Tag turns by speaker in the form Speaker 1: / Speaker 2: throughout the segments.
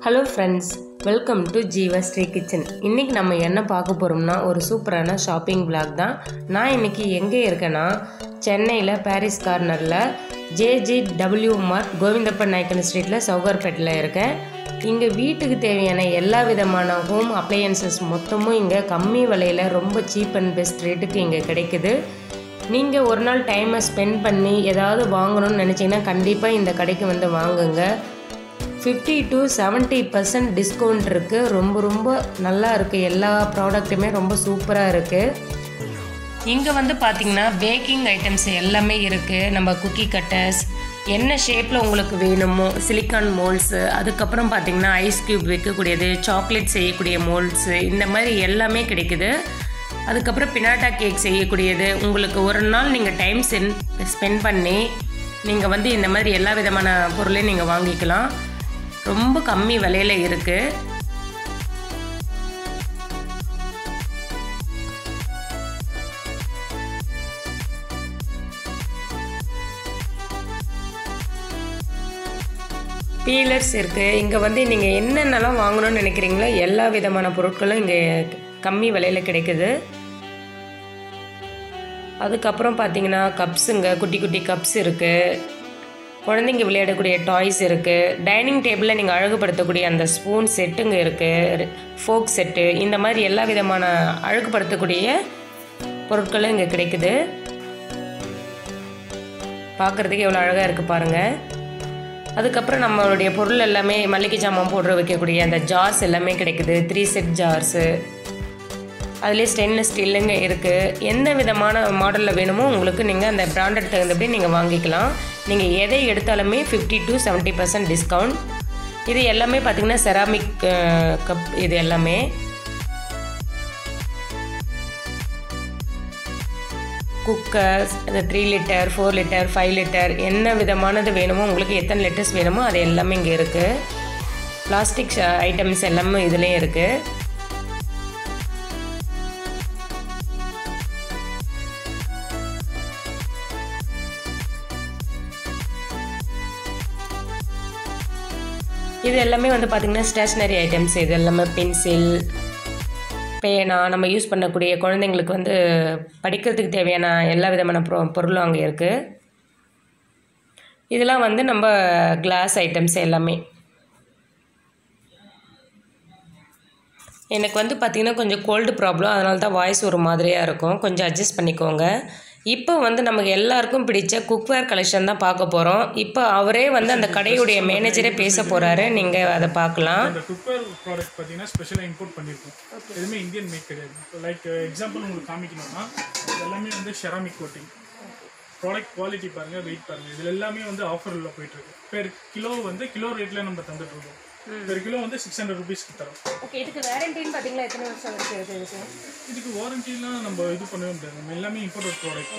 Speaker 1: hello friends welcome to Jeeva Sri kitchen இன்றைக்கி நம்ம என்ன பார்க்க போகிறோம்னா ஒரு சூப்பரான ஷாப்பிங் vlog தான் நான் இன்றைக்கி எங்கே இருக்கேன்னா சென்னையில் பாரிஸ் கார்னரில் JG W mark Govindappan Naicken ஸ்ட்ரீட்டில் சவுகார்பேட்டில் இருக்கேன் இங்கே வீட்டுக்கு தேவையான எல்லா விதமான ஹோம் அப்ளையன்சஸ் மொத்தமும் இங்கே கம்மி விலையில் ரொம்ப சீப் அண்ட் பெஸ்ட் ரேட்டுக்கு இங்கே கிடைக்குது நீங்கள் ஒரு நாள் டைமை ஸ்பெண்ட் பண்ணி ஏதாவது வாங்கணும்னு நினச்சிங்கன்னா கண்டிப்பாக இந்த கடைக்கு வந்து வாங்குங்க fifty to seventy percent discount இருக்குது ரொம்ப ரொம்ப நல்லா இருக்குது எல்லா ப்ராடக்ட்டுமே ரொம்ப சூப்பராக இருக்குது இங்கே வந்து பார்த்திங்கன்னா பேக்கிங் ஐட்டம்ஸ் எல்லாமே இருக்குது நம்ம குக்கி கட்டர்ஸ் என்ன ஷேப்பில் உங்களுக்கு வேணுமோ சிலிக்கான் மோல்ட்ஸு அதுக்கப்புறம் பார்த்திங்கன்னா ஐஸ் க்யூப் வைக்கக்கூடியது சாக்லேட் செய்யக்கூடிய மோல்ட்ஸு இந்த மாதிரி எல்லாமே கிடைக்குது அதுக்கப்புறம் பினாட்டா கேக் செய்யக்கூடியது உங்களுக்கு ஒரு நாள் நீங்கள் டைம் சென் ஸ்பெண்ட் பண்ணி நீங்கள் வந்து இந்த மாதிரி எல்லா விதமான பொருளையும் நீங்கள் வாங்கிக்கலாம் ரொம்ப கம்மி விலையில் இருக்குது பீலர்ஸ் இருக்குது இங்கே வந்து நீங்கள் என்னென்னலாம் வாங்கணும்னு நினைக்கிறீங்களோ எல்லா விதமான பொருட்களும் இங்கே கம்மி விலையில் கிடைக்குது அதுக்கப்புறம் பார்த்தீங்கன்னா கப்ஸுங்க குட்டி குட்டி கப்ஸ் இருக்குது குழந்தைங்க விளையாடக்கூடிய டாய்ஸ் இருக்குது டைனிங் டேபிளில் நீங்கள் அழகுபடுத்தக்கூடிய அந்த ஸ்பூன் செட்டுங்க இருக்குது ஃபோக் செட்டு இந்த மாதிரி எல்லா விதமான அழகுபடுத்தக்கூடிய பொருட்களும் இங்கே கிடைக்குது பார்க்குறதுக்கு எவ்வளோ அழகாக இருக்குது பாருங்கள் அதுக்கப்புறம் நம்மளுடைய பொருள் எல்லாமே மல்லிகை ஜாமான் போடுற வைக்கக்கூடிய அந்த ஜார்ஸ் எல்லாமே கிடைக்குது த்ரீ செட் ஜார்ஸு அதுலேயே ஸ்டெயின்லெஸ் ஸ்டீலுங்க இருக்குது எந்த விதமான மாடலில் வேணுமோ உங்களுக்கு நீங்கள் அந்த பிராண்டட் தகுந்தபடி நீங்கள் வாங்கிக்கலாம் நீங்கள் எதை எடுத்தாலுமே fifty to seventy percent discount இது எல்லாமே பார்த்திங்கன்னா செராமிக் கப் இது எல்லாமே குக்கர்ஸ் அந்த three litre four litre five litre என்ன விதமானது வேணுமோ உங்களுக்கு எத்தனை லிட்டர்ஸ் வேணுமோ அது எல்லாமே இங்கே இருக்குது பிளாஸ்டிக் ஐட்டம்ஸ் எல்லாமே இதுலேயும் இருக்குது இது எல்லாமே வந்து பார்த்திங்கன்னா ஸ்டேஷ்னரி ஐட்டம்ஸ் இது எல்லாமே பென்சில் பேனா நம்ம யூஸ் பண்ணக்கூடிய குழந்தைங்களுக்கு வந்து படிக்கிறதுக்கு தேவையான எல்லா விதமான பொ பொருளும் அங்கே இருக்குது இதெல்லாம் வந்து நம்ம கிளாஸ் ஐட்டம்ஸ் எல்லாமே எனக்கு வந்து பார்த்திங்கன்னா கொஞ்சம் கோல்டு ப்ராப்ளம் அதனால தான் வாய்ஸ் ஒரு மாதிரியாக இருக்கும் கொஞ்சம் அட்ஜஸ்ட் பண்ணிக்கோங்க இப்போ வந்து நமக்கு எல்லாருக்கும் பிடிச்ச குக்வேர் கலெக்ஷன் தான் பார்க்க போகிறோம் இப்போ அவரே வந்து அந்த கடையுடைய மேனேஜரே பேச போகிறாரு நீங்கள் அதை பார்க்கலாம்
Speaker 2: இந்த குக்வேர் ப்ராடக்ட் பார்த்தீங்கன்னா ஸ்பெஷலாக இம்போர்ட் பண்ணியிருக்கோம் எதுவுமே இந்தியன் மேக் கிடையாது லைக் எக்ஸாம்பிள் உங்களுக்கு காமிக்கணும்னா இது எல்லாமே வந்து ஷெராமிக் கோட்டிங் ப்ராடக்ட் குவாலிட்டி பாருங்கள் வெயிட் பாருங்கள் இதில் எல்லாமே வந்து ஆஃபரில் போயிட்டுருக்கு பெர் கிலோ வந்து கிலோ ரேட்டில் நம்ம தந்துட்டு இருக்கோம் பெர் கிலோ வந்து சிக்ஸ் ஹண்ட்ரட் ருபீஸ்க்கு தரோம்
Speaker 1: ஓகே இதுக்கு வேரண்டின்னு பார்த்தீங்களா எத்தனை வருஷம் இருக்குது இதுக்கு
Speaker 2: இதுக்கு வாரண்டிலாம் நம்ம இது பண்ணவே முடியாது நம்ம எல்லாமே இம்போர்ட்டட் ப்ராடக்ட்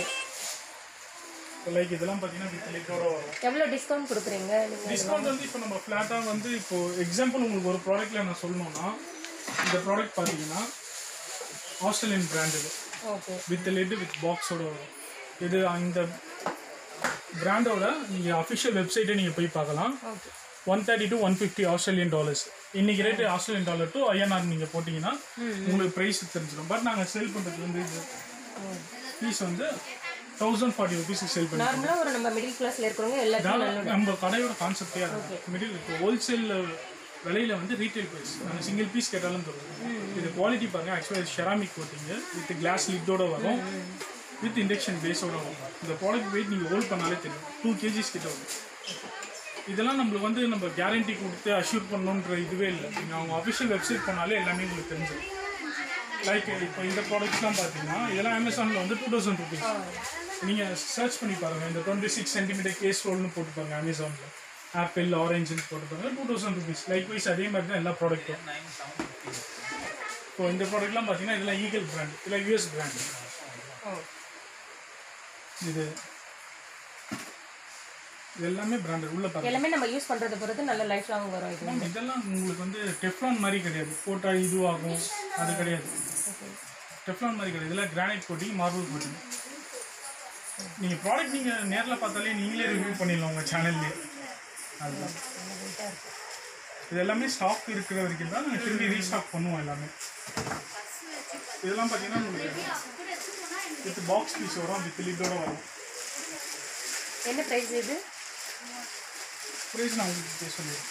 Speaker 2: லைக் இதெல்லாம் பார்த்தீங்கன்னா வித் லிட்டோட வரும்
Speaker 1: எவ்வளோ டிஸ்கவுண்ட் கொடுக்குறீங்க நீங்கள்
Speaker 2: டிஸ்கவுண்ட் வந்து இப்போ நம்ம ஃப்ளாட்டாக வந்து இப்போ எக்ஸாம்பிள் உங்களுக்கு ஒரு ப்ராடக்ட்ல நான் சொல்லணும்னா இந்த ப்ராடக்ட் பார்த்தீங்கன்னா ஆஸ்திரேலியன் பிராண்ட் இது
Speaker 1: ஓகே
Speaker 2: வித் லெட் வித் பாக்ஸோட வரும் இது இந்த பிராண்டோட நீங்கள் அஃபிஷியல் வெப்சைட்டை நீங்கள் போய் பார்க்கலாம்
Speaker 1: okay
Speaker 2: one thirty to one fifty Australian dollars இன்னைக்கு rate Australian dollar to INR நீங்கள் போட்டிங்கன்னா உங்களுக்கு ப்ரைஸ் தெரிஞ்சிடும் பட் நாங்கள் செல் பண்ணுறது வந்து இது பீஸ் வந்து தௌசண்ட் ஃபார்ட்டி ருபீஸ்க்கு செல் பண்ணி
Speaker 1: நார்மலாக ஒரு நம்ம மிடில் கிளாஸில் இருக்கிறவங்க எல்லாத்தையும்
Speaker 2: அதான் நம்ம கடையோட கான்செப்டே அதான் மிடில் இப்போ ஹோல்சேல் விலையில வந்து ரீட்டைல் ப்ரைஸ் நாங்கள் சிங்கிள் பீஸ் கேட்டாலும் தருவோம் இது குவாலிட்டி பாருங்க ஆக்சுவலாக ஷெராமிக் கோட்டிங்கு வித் கிளாஸ் லிட்டோட வரும் வித் இண்டக்ஷன் பேஸோட வரும் இந்த ப்ராடக்ட் வெயிட் நீங்கள் ஹோல்ட் பண்ணாலே தெரியும் டூ கேஜிஸ் கிட்ட வரும் இதெல்லாம் நம்மளுக்கு வந்து நம்ம கேரண்டி கொடுத்து அஷ்யூர் பண்ணணுன்ற இதுவே இல்லை நீங்கள் அவங்க அஃபிஷியல் வெப்சைட் போனாலே எல்லாமே உங்களுக்கு தெரிஞ்சிடும் லைக் இப்போ இந்த ப்ராடக்ட்ஸ்லாம் பார்த்தீங்கன்னா இதெல்லாம் அமேசானில் வந்து டூ தௌசண்ட் ருபீஸ் நீங்கள் சர்ச் பண்ணி பாருங்கள் இந்த டுவெண்ட்டி சிக்ஸ் சென்டிமீட்டர் கேஸ் ரோல்னு போட்டு பாருங்க அமேசானில் ஆப்பிள் ஆரஞ்சுன்னு போட்டு பாருங்க two thousand rupees likewise அதே மாதிரி தான் எல்லா ப்ராடக்ட்டும் இப்போ இந்த ப்ராடக்ட்லாம் பார்த்தீங்கன்னா இதெல்லாம் ஈகல் பிராண்ட் இதெல்லாம் யூஎஸ் பிராண்ட் இது இது எல்லாமே பிராண்டட் உள்ள பாருங்க
Speaker 1: எல்லாமே நம்ம யூஸ் பண்ணுறதை பொறுத்து நல்ல லைஃப் லாங் வரும் இது
Speaker 2: மேம், இதெல்லாம் உங்களுக்கு வந்து டெஃப்லான் மாதிரி கிடையாது போட்டால் இதுவாகும் அது கிடையாது டெஃப்லான் மாதிரி கிடையாது இதெல்லாம் கிரானைட் கோட்டிங் மார்பிள் கோட்டிங் நீங்கள் ப்ராடக்ட் நீங்கள் நேரில் பார்த்தாலே நீங்களே ரிவ்யூ பண்ணிடலாம் உங்கள் சேனல்லே அதுதான் இது எல்லாமே ஸ்டாக் இருக்கிற வரைக்கும் தான் நாங்கள் திரும்பி ரீஸ்டாக் பண்ணுவோம் எல்லாமே இதெல்லாம் பார்த்தீங்கன்னா உங்களுக்கு வித் பாக்ஸ் பீஸ் வரும் வித் லிட்டோட வரும்
Speaker 1: என்ன ப்ரைஸ் இது
Speaker 2: ப்ரைஸ் நான் உங்களுக்கு சொல்லிடுறேன்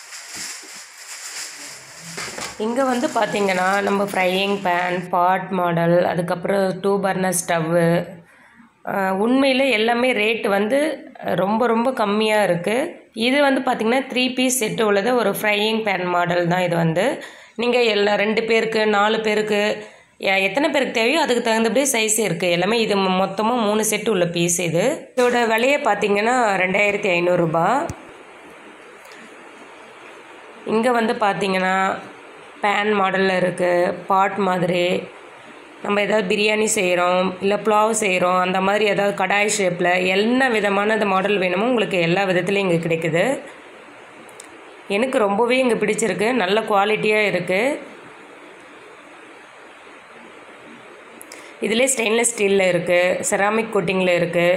Speaker 1: இங்கே வந்து பார்த்தீங்கன்னா நம்ம ஃப்ரையிங் பேன் பாட் மாடல் அதுக்கப்புறம் டூ பர்னர் ஸ்டவ்வு உண்மையில் எல்லாமே ரேட் வந்து ரொம்ப ரொம்ப கம்மியாக இருக்குது இது வந்து பார்த்திங்கன்னா த்ரீ பீஸ் செட்டு உள்ளது ஒரு ஃப்ரையிங் பேன் மாடல் தான் இது வந்து நீங்கள் எல்லா ரெண்டு பேருக்கு நாலு பேருக்கு எ- எத்தனை பேருக்கு தேவையோ அதுக்கு தகுந்தபடி சைஸ் இருக்குது எல்லாமே இது மொத்தமாக மூணு செட்டு உள்ள பீஸ் இது இதோட விலையை பார்த்தீங்கன்னா ரெண்டாயிரத்தி ஐநூறுரூபா இங்கே வந்து பார்த்தீங்கன்னா பேன் மாடலில் இருக்குது பாட் மாதிரி நம்ம ஏதாவது பிரியாணி செய்கிறோம் இல்லை புலாவ் செய்கிறோம் அந்த மாதிரி ஏதாவது கடாய் ஷேப்பில் என்ன விதமான அந்த மாடல் வேணுமோ உங்களுக்கு எல்லா விதத்துலையும் இங்கே கிடைக்குது எனக்கு ரொம்பவே இங்கே பிடிச்சிருக்கு நல்ல குவாலிட்டியாக இருக்குது இதிலே ஸ்டெயின்லெஸ் ஸ்டீலில் இருக்குது செராமிக் கோட்டிங்கில் இருக்குது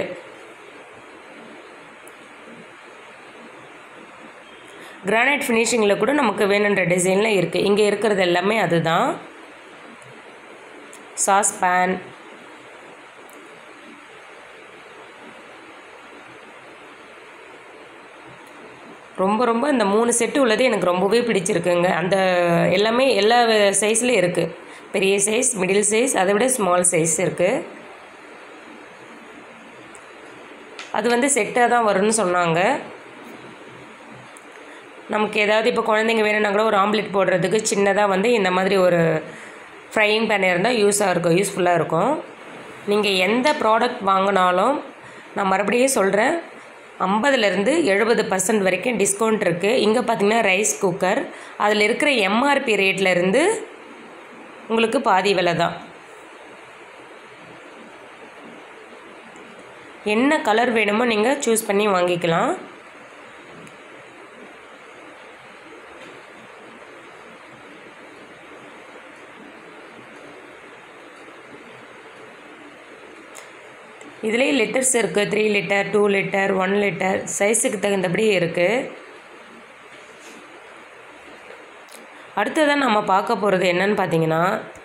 Speaker 1: கிரானைட் ஃபினிஷிங்கில் கூட நமக்கு வேணுன்ற டிசைனில் இருக்குது இங்கே இருக்கிறது எல்லாமே அதுதான் சாஸ் பேன் ரொம்ப ரொம்ப இந்த மூணு செட்டு உள்ளது எனக்கு ரொம்பவே பிடிச்சிருக்குங்க அந்த எல்லாமே எல்லா சைஸ்லேயும் இருக்குது பெரிய சைஸ் மிடில் சைஸ் அதை விட ஸ்மால் சைஸ் இருக்குது அது வந்து செட்டாக தான் வரும்னு சொன்னாங்க நமக்கு ஏதாவது இப்போ குழந்தைங்க வேணும்னா கூட ஒரு ஆம்லெட் போடுறதுக்கு சின்னதாக வந்து இந்த மாதிரி ஒரு ஃப்ரையிங் பேன் இருந்தால் யூஸாக இருக்கும் யூஸ்ஃபுல்லாக இருக்கும் நீங்கள் எந்த ப்ராடக்ட் வாங்கினாலும் நான் மறுபடியும் சொல்கிறேன் ஐம்பதுலேருந்து எழுபது பர்சன்ட் வரைக்கும் டிஸ்கவுண்ட் இருக்குது இங்கே பார்த்தீங்கன்னா ரைஸ் குக்கர் அதில் இருக்கிற எம்ஆர்பி ரேட்லேருந்து உங்களுக்கு பாதி விலை தான் என்ன கலர் வேணுமோ நீங்கள் சூஸ் பண்ணி வாங்கிக்கலாம் இதுலேயே லிட்டர்ஸ் இருக்குது three litre two litre one litre சைஸுக்கு தகுந்தபடி இருக்குது அடுத்ததான் நம்ம பார்க்க போகிறது என்னன்னு பார்த்தீங்கன்னா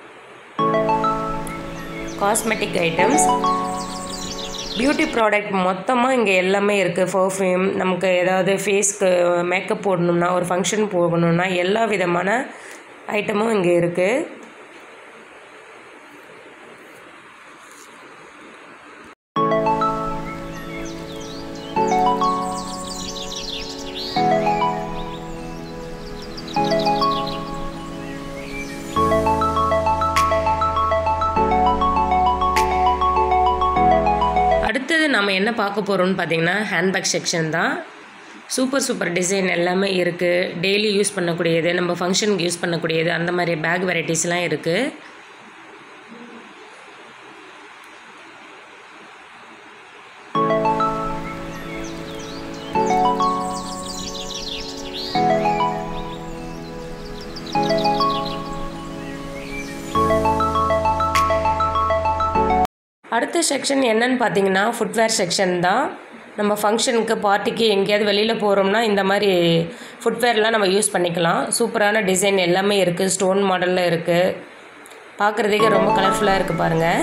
Speaker 1: காஸ்மெட்டிக் ஐட்டம்ஸ் பியூட்டி ப்ராடக்ட் மொத்தமாக இங்கே எல்லாமே இருக்குது பர்ஃப்யூம் நமக்கு ஏதாவது ஃபேஸ்க்கு மேக்கப் போடணும்னா ஒரு ஃபங்க்ஷன் போகணும்னா எல்லா விதமான ஐட்டமும் இங்கே இருக்குது அடுத்தது நம்ம என்ன பார்க்க போகிறோம்னு பார்த்தீங்கன்னா ஹேண்ட்பேக் செக்ஷன் தான் சூப்பர் சூப்பர் டிசைன் எல்லாமே இருக்குது டெய்லி யூஸ் பண்ணக்கூடியது நம்ம ஃபங்க்ஷனுக்கு யூஸ் பண்ணக்கூடியது அந்த மாதிரி பேக் வெரைட்டிஸ்லாம் இருக்குது அடுத்த செக்ஷன் என்னன்னு பார்த்தீங்கன்னா ஃபுட்வேர் செக்ஷன் தான் நம்ம ஃபங்க்ஷனுக்கு பார்ட்டிக்கு எங்கேயாவது வெளியில் போகிறோம்னா இந்த மாதிரி ஃபுட்வேர்லாம் நம்ம யூஸ் பண்ணிக்கலாம் சூப்பரான டிசைன் எல்லாமே இருக்குது ஸ்டோன் மாடலில் இருக்குது பார்க்குறதுக்கே ரொம்ப கலர்ஃபுல்லாக இருக்குது பாருங்கள்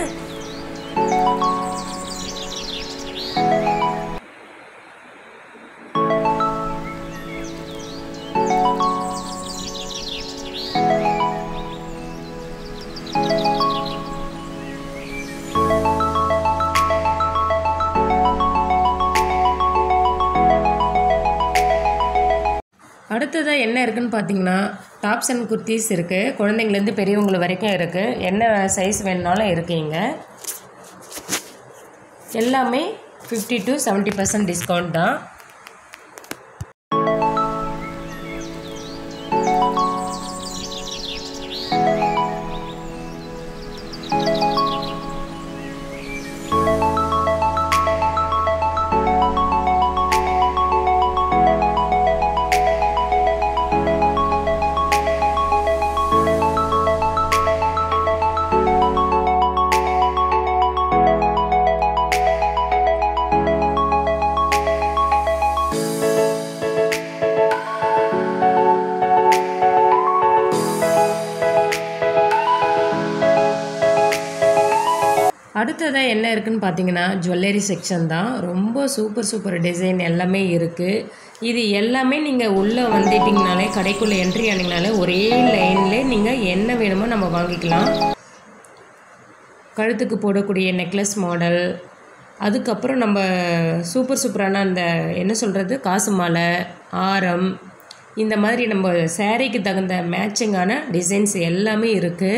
Speaker 1: அடுத்ததாக என்ன இருக்குன்னு பார்த்தீங்கன்னா டாப்ஸ் அண்ட் குர்த்திஸ் இருக்குது குழந்தைங்கலேருந்து பெரியவங்க வரைக்கும் இருக்குது என்ன சைஸ் வேணுனாலும் இருக்குங்க எல்லாமே fifty to seventy percent discount தான் அடுத்ததாக என்ன இருக்குன்னு பார்த்தீங்கன்னா ஜுவல்லரி செக்ஷன் தான் ரொம்ப சூப்பர் சூப்பர் டிசைன் எல்லாமே இருக்குது இது எல்லாமே நீங்கள் உள்ளே வந்துட்டிங்கனாலே கடைக்குள்ளே என்ட்ரி ஆனீங்கனாலே ஒரே லைனில் நீங்கள் என்ன வேணுமோ நம்ம வாங்கிக்கலாம் கழுத்துக்கு போடக்கூடிய நெக்லஸ் மாடல் அதுக்கப்புறம் நம்ம சூப்பர் சூப்பரான அந்த என்ன சொல்கிறது காசு மாலை ஆரம் இந்த மாதிரி நம்ம சேரீக்கு தகுந்த மேட்சிங்கான டிசைன்ஸ் எல்லாமே இருக்குது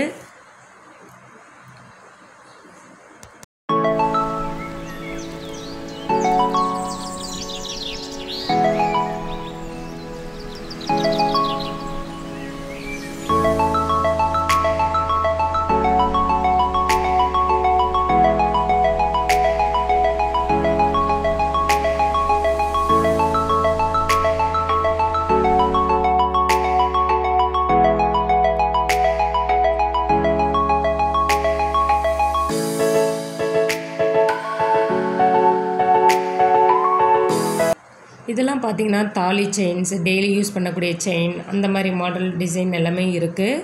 Speaker 1: இதெல்லாம் பார்த்தீங்கன்னா தாலி செயின்ஸ் டெய்லி யூஸ் பண்ணக்கூடிய செயின் அந்த மாதிரி மாடல் டிசைன் எல்லாமே இருக்குது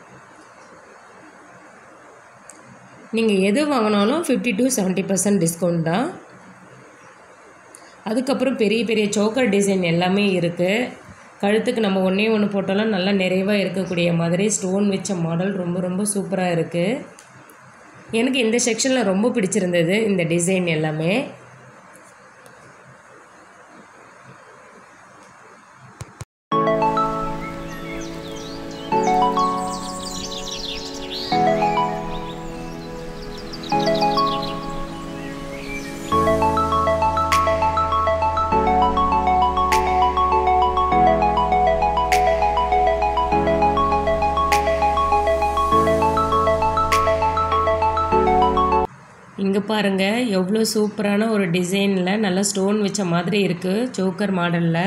Speaker 1: நீங்கள் எது வாங்கினாலும் fifty to seventy percent discount தான் அதுக்கப்புறம் பெரிய பெரிய சோக்கர் டிசைன் எல்லாமே இருக்குது கழுத்துக்கு நம்ம ஒன்றே ஒன்று போட்டாலும் நல்லா நிறைவாக இருக்கக்கூடிய மாதிரி ஸ்டோன் வச்ச மாடல் ரொம்ப ரொம்ப சூப்பராக இருக்குது எனக்கு இந்த செக்ஷனில் ரொம்ப பிடிச்சிருந்தது இந்த டிசைன் எல்லாமே இங்கே பாருங்கள் எவ்வளோ சூப்பரான ஒரு டிசைனில் நல்ல ஸ்டோன் வச்ச மாதிரி இருக்குது சோக்கர் மாடலில்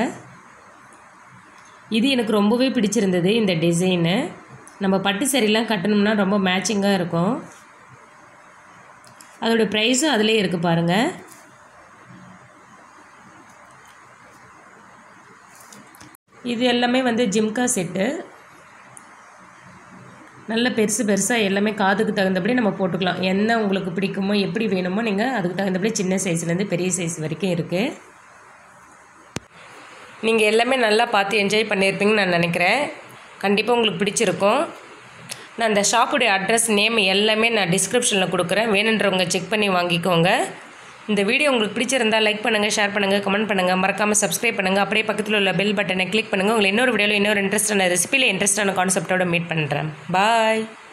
Speaker 1: இது எனக்கு ரொம்பவே பிடிச்சிருந்தது இந்த டிசைனு நம்ம பட்டு சரிலாம் கட்டணும்னா ரொம்ப மேட்சிங்காக இருக்கும் அதோடய ப்ரைஸும் அதிலே இருக்குது பாருங்கள் இது எல்லாமே வந்து ஜிம்கா செட்டு நல்ல பெருசு பெருசாக எல்லாமே காதுக்கு தகுந்தபடி நம்ம போட்டுக்கலாம் என்ன உங்களுக்கு பிடிக்குமோ எப்படி வேணுமோ நீங்கள் அதுக்கு தகுந்தபடி சின்ன சைஸ்லேருந்து பெரிய சைஸ் வரைக்கும் இருக்குது நீங்கள் எல்லாமே நல்லா பார்த்து என்ஜாய் பண்ணியிருப்பீங்கன்னு நான் நினைக்கிறேன் கண்டிப்பாக உங்களுக்கு பிடிச்சிருக்கும் நான் அந்த ஷாப்புடைய அட்ரஸ் நேம் எல்லாமே நான் டிஸ்கிரிப்ஷனில் கொடுக்குறேன் வேணுன்றவங்க செக் பண்ணி வாங்கிக்கோங்க இந்த வீடியோ உங்களுக்கு பிடிச்சிருந்தா லைக் பண்ணுங்கள் ஷேர் பண்ணுங்கள் கமெண்ட் பண்ணுங்கள் மறக்காமல் சப்ஸ்கிரைப் பண்ணுங்கள் அப்படியே பக்கத்தில் உள்ள பெல் பட்டனை கிளிக் பண்ணுங்கள் உங்களை இன்னொரு வீடியோவில் இன்னொரு இன்ட்ரெஸ்டான ரெசிபியில் இன்ட்ரெஸ்டான கான்செப்டோட மீட் பண்ணுறேன் பாய்